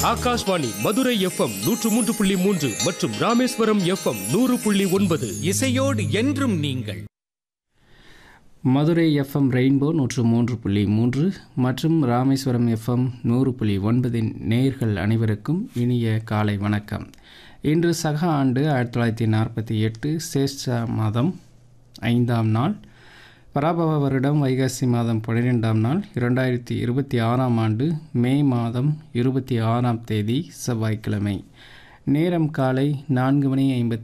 Akashvani Madurai FM நூற்று மூன்று புள்ளி மூன்று மற்றும் ராமேஸ்வரம் எஃப்எம் நூறு புள்ளி ஒன்பது இசையோடு என்றும் நீங்கள் மதுரை எஃப்எம் ரெயின்போ நூற்று மூன்று புள்ளி மூன்று மற்றும் ராமேஸ்வரம் எஃப்எம் நூறு புள்ளி ஒன்பதின் நேயர்கள் அனைவருக்கும் இனிய காலை வணக்கம் இன்று சக ஆண்டு ஆயிரத்தி தொள்ளாயிரத்தி நாற்பத்தி எட்டு சேஷ்ட மாதம் ஐந்தாம் நாள் பராபவ வருடம் வைகாசி மாதம் பன்னிரெண்டாம் நாள் இரண்டாயிரத்தி இருபத்தி ஆறாம் ஆண்டு மே மாதம் இருபத்தி ஆறாம் தேதி செவ்வாய்க்கிழமை நேரம் காலை நான்கு மணி ஐம்பத்தி